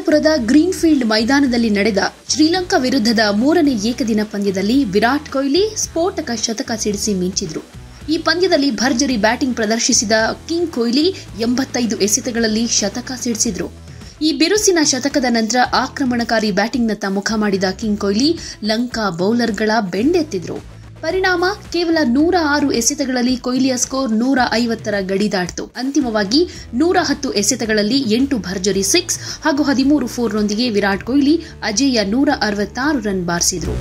ತಿರುವನಂತಪುರದ greenfield ಮೈದಾನದಲ್ಲಿ ನಡೆದ ಶ್ರೀಲಂಕಾ ವಿರುದ್ಧದ ಮೂರನೇ ಏಕದಿನ ಪಂದ್ಯದಲ್ಲಿ ವಿರಾಟ್ ಕೊಹ್ಲಿ ಸ್ಫೋಟಕ ಶತಕ ಸಿಡಿಸಿ ಮಿಂಚಿದ್ರು ಈ ಪಂದ್ಯದಲ್ಲಿ ಭರ್ಜರಿ ಬ್ಯಾಟಿಂಗ್ ಪ್ರದರ್ಶಿಸಿದ ಕಿಂಗ್ ಕೊಹ್ಲಿ ಎಂಬತ್ತೈದು ಎಸೆತಗಳಲ್ಲಿ ಶತಕ ಸಿಡಿಸಿದ್ರು ಈ ಬಿರುಸಿನ ಶತಕದ ನಂತರ ಆಕ್ರಮಣಕಾರಿ ಬ್ಯಾಟಿಂಗ್ನತ್ತ ಮುಖ ಮಾಡಿದ ಕಿಂಗ್ ಕೊಹ್ಲಿ ಲಂಕಾ ಬೌಲರ್ಗಳ ಬೆಂಡೆತ್ತಿದ್ರು ಪರಿಣಾಮ ಕೇವಲ ನೂರ ಆರು ಎಸೆತಗಳಲ್ಲಿ ಕೊಹ್ಲಿಯ ಸ್ಕೋರ್ ನೂರ ಐವತ್ತರ ಗಡಿ ದಾಟಿತು ಅಂತಿಮವಾಗಿ ನೂರ ಹತ್ತು ಎಸೆತಗಳಲ್ಲಿ ಎಂಟು ಭರ್ಜರಿ ಸಿಕ್ಸ್ ಹಾಗೂ ಹದಿಮೂರು ಫೋರ್ನೊಂದಿಗೆ ವಿರಾಟ್ ಕೊಹ್ಲಿ ಅಜೇಯ ನೂರ ಅರವತ್ತಾರು ರನ್ ಬಾರಿಸಿದ್ರು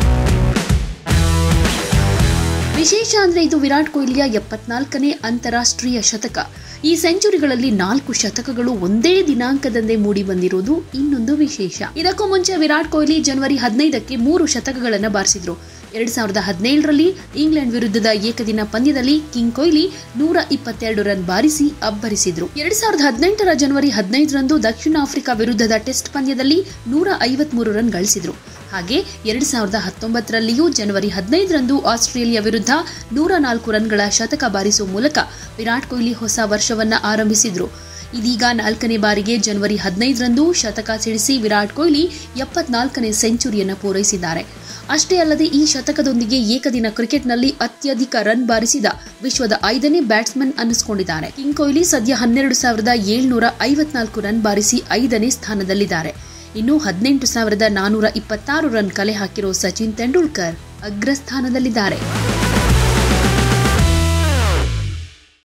ವಿಶೇಷ ಅಂದ್ರೆ ಇದು ವಿರಾಟ್ ಕೊಹ್ಲಿಯ ಎಪ್ಪತ್ನಾಲ್ಕನೇ ಅಂತಾರಾಷ್ಟ್ರೀಯ ಶತಕ ಈ ಸೆಂಚುರಿಗಳಲ್ಲಿ ನಾಲ್ಕು ಶತಕಗಳು ಒಂದೇ ದಿನಾಂಕದಂದೇ ಮೂಡಿ ಬಂದಿರುವುದು ಇನ್ನೊಂದು ವಿಶೇಷ ಇದಕ್ಕೂ ಮುಂಚೆ ವಿರಾಟ್ ಕೊಹ್ಲಿ ಜನವರಿ ಹದಿನೈದಕ್ಕೆ ಮೂರು ಶತಕಗಳನ್ನು ಬಾರಿಸಿದ್ರು ಎರಡ್ ಸಾವಿರದ ಹದಿನೇಳರಲ್ಲಿ ಇಂಗ್ಲೆಂಡ್ ವಿರುದ್ಧದ ಏಕದಿನ ಪಂದ್ಯದಲ್ಲಿ ಕಿಂಗ್ ಕೊಹ್ಲಿ ನೂರ ಇಪ್ಪತ್ತೆರಡು ರನ್ ಬಾರಿಸಿ ಅಬ್ಬರಿಸಿದ್ರು ಎರಡ್ ಸಾವಿರದ ಹದಿನೆಂಟರ ಜನವರಿ ಹದಿನೈದರಂದು ದಕ್ಷಿಣ ಆಫ್ರಿಕಾ ವಿರುದ್ಧದ ಟೆಸ್ಟ್ ಪಂದ್ಯದಲ್ಲಿ ನೂರ ಐವತ್ಮೂರು ರನ್ ಗಳಿಸಿದ್ರು ಹಾಗೆ ಎರಡ್ ಸಾವಿರದ ಹತ್ತೊಂಬತ್ತರಲ್ಲಿಯೂ ಜನವರಿ ಹದಿನೈದರಂದು ಆಸ್ಟ್ರೇಲಿಯಾ ವಿರುದ್ಧ ನೂರ ನಾಲ್ಕು ರನ್ಗಳ ಶತಕ ಬಾರಿಸುವ ಮೂಲಕ ವಿರಾಟ್ ಕೊಹ್ಲಿ ಹೊಸ ವರ್ಷವನ್ನ ಆರಂಭಿಸಿದ್ರು ಇದೀಗ ನಾಲ್ಕನೇ ಬಾರಿಗೆ ಜನವರಿ ಹದಿನೈದರಂದು ಶತಕ ಸಿಡಿಸಿ ವಿರಾಟ್ ಕೊಹ್ಲಿ ಎಪ್ಪತ್ನಾಲ್ಕನೇ ಸೆಂಚುರಿಯನ್ನು ಪೂರೈಸಿದ್ದಾರೆ ಅಷ್ಟೇ ಅಲ್ಲದೆ ಈ ಶತಕದೊಂದಿಗೆ ಏಕದಿನ ಕ್ರಿಕೆಟ್ನಲ್ಲಿ ಅತ್ಯಧಿಕ ರನ್ ಬಾರಿಸಿದ ವಿಶ್ವದ ಐದನೇ ಬ್ಯಾಟ್ಸ್ಮನ್ ಅನ್ನಿಸಿಕೊಂಡಿದ್ದಾರೆ ಕಿಂಗ್ ಕೊಹ್ಲಿ ಸದ್ಯ ಹನ್ನೆರಡು ಸಾವಿರದ ಏಳ್ನೂರ ಐವತ್ನಾಲ್ಕು ರನ್ ಬಾರಿಸಿ ಐದನೇ ಸ್ಥಾನದಲ್ಲಿದ್ದಾರೆ ಇನ್ನು ಹದಿನೆಂಟು ಸಾವಿರದ ನಾನೂರ ಇಪ್ಪತ್ತಾರು ರನ್ ಕಲೆ ಹಾಕಿರೋ ಸಚಿನ್ ತೆಂಡೂಲ್ಕರ್ ಅಗ್ರಸ್ಥಾನದಲ್ಲಿದ್ದಾರೆ